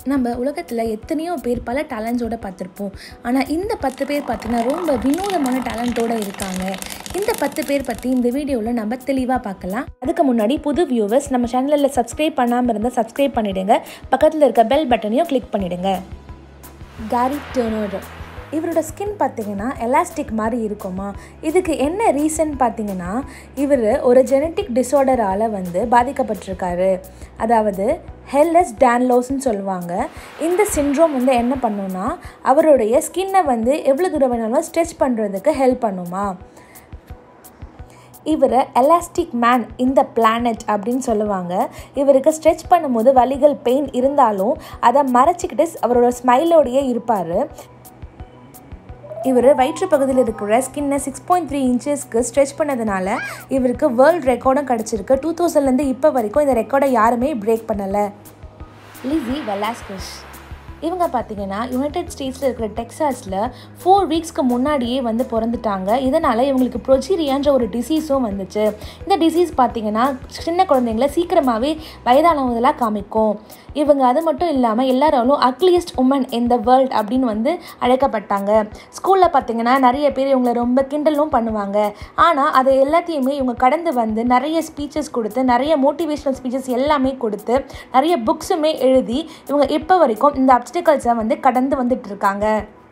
நம்ம உலகத்தில் எத்தனையோ பேர் பல டேலண்ட்ஸோட பார்த்துருப்போம் ஆனால் இந்த பத்து பேர் பார்த்தீங்கன்னா ரொம்ப வினோதமான டேலண்ட்டோட இருக்காங்க இந்த பத்து பேர் பற்றி இந்த வீடியோவில் நம்ம தெளிவாக பார்க்கலாம் அதுக்கு முன்னாடி புது வியூவர்ஸ் நம்ம சேனலில் சப்ஸ்கிரைப் பண்ணாமல் இருந்தால் சப்ஸ்கிரைப் பண்ணிவிடுங்க பக்கத்தில் இருக்க பெல் பட்டனையும் கிளிக் பண்ணிவிடுங்க கேரி டர்னர் இவரோட ஸ்கின் பார்த்தீங்கன்னா எலாஸ்டிக் மாதிரி இருக்குமா இதுக்கு என்ன ரீசன் பார்த்தீங்கன்னா இவர் ஒரு ஜெனட்டிக் டிஸார்டரால் வந்து பாதிக்கப்பட்டிருக்காரு அதாவது ஹெல்லஸ் டேன்லோஸ்ன்னு சொல்லுவாங்க இந்த சிண்ட்ரோம் வந்து என்ன பண்ணுன்னா அவருடைய ஸ்கின்னை வந்து எவ்வளோ தூரம் வேணாலும் ஸ்ட்ரெச் பண்ணுறதுக்கு ஹெல்ப் பண்ணுமா இவர் எலாஸ்டிக் மேன் இந்த பிளானட் அப்படின்னு சொல்லுவாங்க இவருக்கு ஸ்ட்ரெச் பண்ணும்போது வலிகள் பெயின் இருந்தாலும் அதை மறைச்சிக்கிட்டு அவரோட ஸ்மைலோடையே இருப்பார் இவர் வயிற்று பகுதியில் இருக்கிற ஸ்கின்னை சிக்ஸ் பாயிண்ட் த்ரீ இன்ச்சஸ்க்கு ஸ்ட்ரெச் பண்ணதுனால இவருக்கு வேர்ல்ட் ரெக்கார்டும் கிடச்சிருக்கு டூ தௌசண்ட்லேருந்து இப்போ வரைக்கும் இந்த ரெக்கார்டை யாருமே பிரேக் பண்ணலை லிசி வெலாஸ்கஸ் இவங்க பார்த்தீங்கன்னா யுனைடெட் ஸ்டேட்ஸில் இருக்கிற டெக்ஸாஸில் ஃபோர் வீக்ஸ்க்கு முன்னாடியே வந்து பிறந்துட்டாங்க இதனால் இவங்களுக்கு ப்ரொஜீரியான்ற ஒரு டிசீஸும் வந்துச்சு இந்த டிசீஸ் பார்த்தீங்கன்னா சின்ன குழந்தைங்கள சீக்கிரமாகவே வயதானவங்களாக காமிக்கும் இவங்க அது மட்டும் இல்லாமல் எல்லாராலும் ugliest woman in the world அப்படின்னு வந்து அழைக்கப்பட்டாங்க ஸ்கூலில் பார்த்தீங்கன்னா நிறைய பேர் இவங்களை ரொம்ப கிண்டலும் பண்ணுவாங்க ஆனால் அதை எல்லாத்தையுமே இவங்க கடந்து வந்து நிறைய ஸ்பீச்சஸ் கொடுத்து நிறைய மோட்டிவேஷ்னல் ஸ்பீச்சஸ் எல்லாமே கொடுத்து நிறைய புக்ஸுமே எழுதி இவங்க இப்போ வரைக்கும் இந்த அப்டிக்கல்ஸை வந்து கடந்து வந்துட்டு இருக்காங்க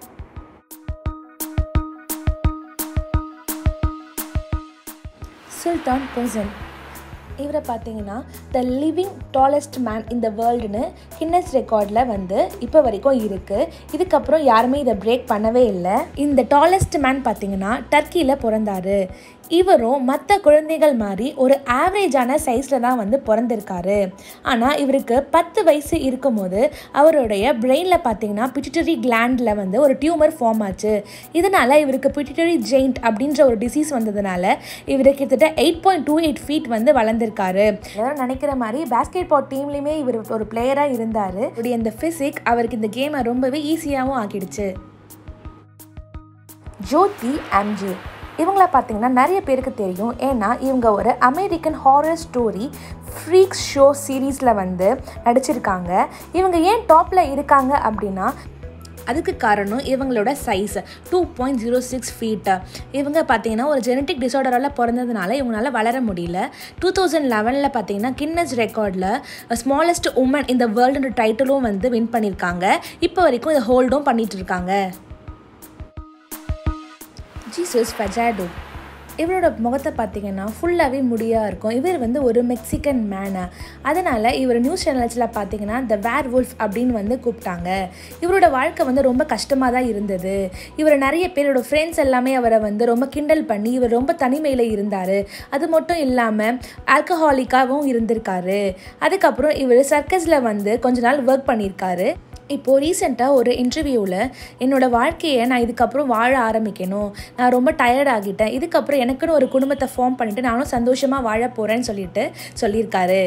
சுல்தான் கொசன் இவரை பார்த்தீங்கன்னா த லிவிங் டாலஸ்ட் மேன் இந்த வேர்ல்டுன்னு கின்னஸ் ரெக்கார்டில் வந்து இப்போ வரைக்கும் இருக்குது இதுக்கப்புறம் யாருமே இதை பிரேக் பண்ணவே இல்லை இந்த டாலஸ்ட் மேன் பார்த்தீங்கன்னா டர்க்கியில் பிறந்தாரு இவரும் மற்ற குழந்தைகள் மாதிரி ஒரு ஆவரேஜான சைஸில் தான் வந்து பிறந்திருக்காரு ஆனால் இவருக்கு பத்து வயசு இருக்கும்போது அவருடைய பிரெயினில் பார்த்தீங்கன்னா பிட்டிட்டரி கிளாண்டில் வந்து ஒரு டியூமர் ஃபார்ம் ஆச்சு இதனால் இவருக்கு பிட்டிட்டரி ஜெயிண்ட் அப்படின்ற ஒரு டிசீஸ் வந்ததுனால இவர் கிட்டத்தட்ட eight point two eight feet வந்து வளர்ந்துருக்காரு எல்லாரும் நினைக்கிற மாதிரி பேஸ்கெட் பால் டீம்லேயுமே இவர் ஒரு பிளேயராக இருந்தார் இப்படி இந்த ஃபிசிக் அவருக்கு இந்த கேமை ரொம்பவே ஈஸியாகவும் ஆக்கிடுச்சு ஜோதி ஆம்ஜே இவங்கள பார்த்தீங்கன்னா நிறைய பேருக்கு தெரியும் ஏன்னா இவங்க ஒரு American horror story freaks show சீரீஸில் வந்து நடிச்சிருக்காங்க இவங்க ஏன் டாப்பில் இருக்காங்க அப்படின்னா அதுக்கு காரணம் இவங்களோட size two point zero six feet இவங்க பார்த்தீங்கன்னா ஒரு ஜெனட்டிக் டிசார்டரால் பிறந்ததுனால இவங்களால வளர முடியல டூ தௌசண்ட் லெவனில் பார்த்தீங்கன்னா கின்னஸ் ரெக்கார்டில் ஸ்மாலஸ்ட் உமன் இந்த வேர்ல்டுன்ற டைட்டிலும் வந்து வின் பண்ணியிருக்காங்க இப்போ வரைக்கும் இதை ஹோல்டும் பண்ணிகிட்டு இருக்காங்க ஜீசஸ் ஃபஜாடோ இவரோட முகத்தை பார்த்தீங்கன்னா ஃபுல்லாகவே முடியாக இருக்கும் இவர் வந்து ஒரு மெக்சிகன் மேனு அதனால் இவர் நியூஸ் சேனல்ஸில் பார்த்தீங்கன்னா த வேர் வுல்ஃப் அப்படின்னு வந்து கூப்பிட்டாங்க இவரோட வாழ்க்கை வந்து ரொம்ப கஷ்டமாக தான் இருந்தது இவர் நிறைய பேரோட ஃப்ரெண்ட்ஸ் எல்லாமே அவரை வந்து ரொம்ப கிண்டல் பண்ணி இவர் ரொம்ப தனிமையில் இருந்தார் அது மட்டும் இல்லாமல் ஆல்கஹாலிக்காகவும் இருந்திருக்காரு அதுக்கப்புறம் இவர் சர்க்கஸில் வந்து கொஞ்ச நாள் ஒர்க் பண்ணியிருக்காரு இப்போது ரீசெண்டாக ஒரு இன்டர்வியூவில் என்னோடய வாழ்க்கையை நான் இதுக்கப்புறம் வாழ ஆரம்பிக்கணும் நான் ரொம்ப டயர்ட் ஆகிட்டேன் இதுக்கப்புறம் எனக்குன்னு ஒரு குடும்பத்தை ஃபார்ம் பண்ணிவிட்டு நானும் சந்தோஷமாக வாழ போகிறேன்னு சொல்லிட்டு சொல்லியிருக்காரு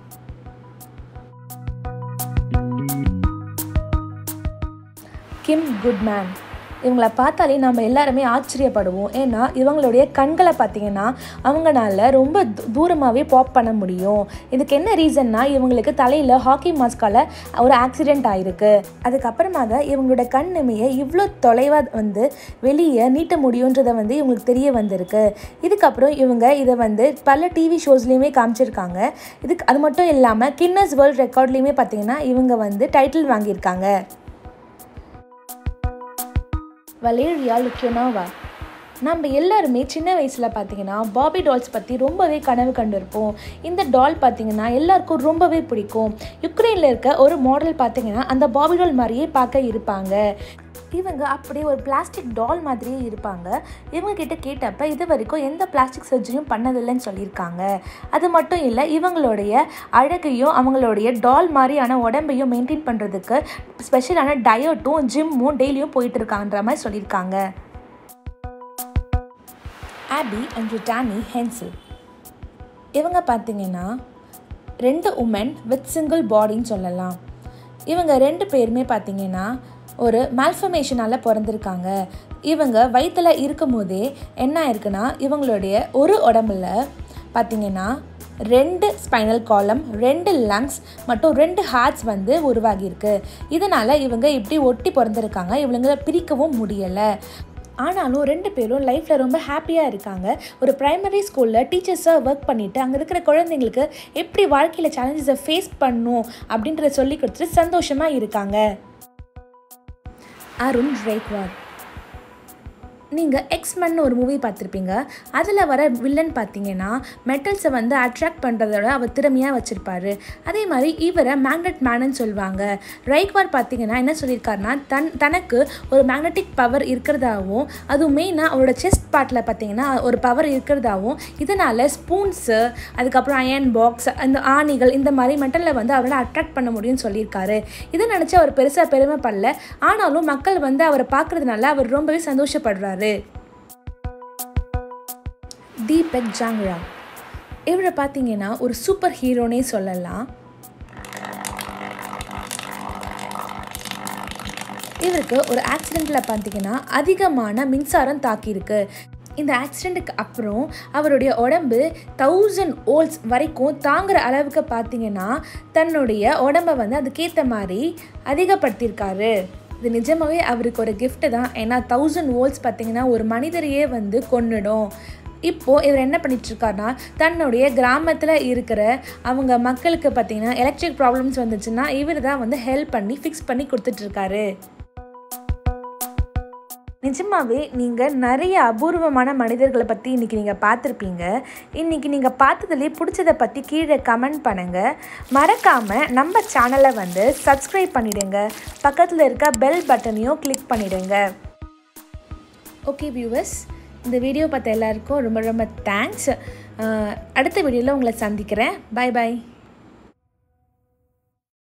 கிம் குட்மேன் இவங்கள பார்த்தாலே நம்ம எல்லாருமே ஆச்சரியப்படுவோம் ஏன்னா இவங்களுடைய கண்களை பார்த்தீங்கன்னா அவங்களால ரொம்ப தூரமாகவே பாப் பண்ண முடியும் இதுக்கு என்ன ரீசன்னா இவங்களுக்கு தலையில் ஹாக்கி மாஸ்கால் ஒரு ஆக்சிடெண்ட் ஆகிருக்கு அதுக்கப்புறமாக இவங்களோட கண்ணுமையை இவ்வளோ தொலைவாக வந்து வெளியே நீட்ட முடியுன்றதை வந்து இவங்களுக்கு தெரிய வந்திருக்கு இதுக்கப்புறம் இவங்க இதை வந்து பல டிவி ஷோஸ்லேயுமே காமிச்சிருக்காங்க இதுக்கு அது மட்டும் இல்லாமல் கின்னஸ் வேர்ல்ட் ரெக்கார்ட்லேயுமே பார்த்தீங்கன்னா இவங்க வந்து டைட்டில் வாங்கியிருக்காங்க வலேரியா லுக்கியோனாவா நம்ம எல்லாருமே சின்ன வயசில் பார்த்தீங்கன்னா பாபி டால்ஸ் பற்றி ரொம்பவே கனவு கண்டிருப்போம் இந்த டால் பார்த்தீங்கன்னா எல்லாருக்கும் ரொம்பவே பிடிக்கும் யுக்ரைனில் இருக்க ஒரு மாடல் பார்த்தீங்கன்னா அந்த பாபி டால் மாதிரியே பார்க்க இருப்பாங்க இவங்க அப்படியே ஒரு பிளாஸ்டிக் டால் மாதிரியே இருப்பாங்க இவங்க கிட்ட கேட்டப்ப இது வரைக்கும் எந்த பிளாஸ்டிக் சர்ஜரியும் பண்ணதில்லைன்னு சொல்லியிருக்காங்க அது மட்டும் இல்லை இவங்களுடைய அழகையும் அவங்களுடைய டால் மாதிரியான உடம்பையும் மெயின்டைன் பண்ணுறதுக்கு ஸ்பெஷலான டயட்டும் ஜிம்மும் டெய்லியும் போயிட்டு இருக்கான்ற மாதிரி சொல்லியிருக்காங்க ஆபி அண்ட் டானி ஹென்சில் இவங்க பார்த்தீங்கன்னா ரெண்டு உமன் வித் சிங்கிள் பாடின்னு சொல்லலாம் இவங்க ரெண்டு பேருமே பார்த்தீங்கன்னா ஒரு மால்ஃபர்மேஷனால் பிறந்திருக்காங்க இவங்க வயிற்றில் இருக்கும் போதே என்ன ஆயிருக்குன்னா இவங்களுடைய ஒரு உடம்புல பார்த்தீங்கன்னா ரெண்டு ஸ்பைனல் காலம் ரெண்டு லங்ஸ் மற்றும் ரெண்டு ஹார்ட்ஸ் வந்து உருவாகியிருக்கு இதனால் இவங்க இப்படி ஒட்டி பிறந்திருக்காங்க இவங்க பிரிக்கவும் முடியலை ஆனாலும் ரெண்டு பேரும் லைஃப்பில் ரொம்ப ஹாப்பியாக இருக்காங்க ஒரு ப்ரைமரி ஸ்கூலில் டீச்சர்ஸாக ஒர்க் பண்ணிவிட்டு அங்கே இருக்கிற குழந்தைங்களுக்கு எப்படி வாழ்க்கையில் சேலஞ்சஸை ஃபேஸ் பண்ணும் அப்படின்றத சொல்லி கொடுத்துட்டு சந்தோஷமாக இருக்காங்க அருண் ரேக்வார் நீங்கள் எக்ஸ்மன் ஒரு மூவி பார்த்துருப்பீங்க அதில் வர வில்லன் பார்த்தீங்கன்னா மெட்டல்ஸை வந்து அட்ராக்ட் பண்ணுறதோட அவர் திறமையாக வச்சுருப்பாரு அதே மாதிரி இவரை மேக்னெட் மேனுன்னு சொல்லுவாங்க ரைக்வார் பார்த்தீங்கன்னா என்ன சொல்லியிருக்காருன்னா தன் தனக்கு ஒரு மேக்னெட்டிக் பவர் இருக்கிறதாவும் அதுவும் மெயினாக அவரோட செஸ்ட் பார்ட்டில் பார்த்தீங்கன்னா ஒரு பவர் இருக்கிறதாவும் இதனால் ஸ்பூன்ஸு அதுக்கப்புறம் அயன் பாக்ஸ் அந்த ஆணிகள் இந்த மாதிரி மெட்டலில் வந்து அவரால் அட்ராக்ட் பண்ண முடியும்னு சொல்லியிருக்காரு இதை நினச்சி அவர் பெருசாக பெருமைப்படல ஆனாலும் மக்கள் வந்து அவரை பார்க்குறதுனால அவர் ரொம்பவே சந்தோஷப்படுறாரு தீபக் ஜாங்ரா இவரை பார்த்தீங்கன்னா ஒரு சூப்பர் ஹீரோனே சொல்லலாம் இவருக்கு ஒரு ஆக்சிடெண்ட்டில் பார்த்தீங்கன்னா அதிகமான மின்சாரம் தாக்கியிருக்கு இந்த ஆக்சிடெண்ட்டுக்கு அப்புறம் அவருடைய உடம்பு தௌசண்ட் ஓல்ஸ் வரைக்கும் தாங்குற அளவுக்கு பார்த்தீங்கன்னா தன்னுடைய உடம்பை வந்து அதுக்கேற்ற மாதிரி அதிகப்படுத்தியிருக்காரு இது நிஜமாகவே அவருக்கு ஒரு gift தான் ஏன்னா தௌசண்ட் வோல்ட்ஸ் பார்த்தீங்கன்னா ஒரு மனிதரையே வந்து கொன்னுடும் இப்போது இவர் என்ன பண்ணிட்டுருக்காருனா தன்னுடைய கிராமத்தில் இருக்கிற அவங்க மக்களுக்கு பார்த்தீங்கன்னா எலக்ட்ரிக் ப்ராப்ளம்ஸ் வந்துச்சுன்னா இவர் தான் வந்து ஹெல்ப் பண்ணி ஃபிக்ஸ் பண்ணி கொடுத்துட்ருக்காரு நிஜமாவே நீங்கள் நிறைய அபூர்வமான மனிதர்களை பற்றி இன்றைக்கி நீங்கள் பார்த்துருப்பீங்க இன்றைக்கி நீங்கள் பார்த்ததுலேயே பிடிச்சதை பற்றி கீழே கமெண்ட் பண்ணுங்கள் மறக்காமல் நம்ம சேனலை வந்து சப்ஸ்கிரைப் பண்ணிடுங்க பக்கத்தில் இருக்க பெல் பட்டனையும் கிளிக் பண்ணிடுங்க ஓகே வியூவர்ஸ் இந்த வீடியோ பார்த்த எல்லாருக்கும் ரொம்ப ரொம்ப தேங்க்ஸ் அடுத்த வீடியோவில் உங்களை சந்திக்கிறேன் பை பை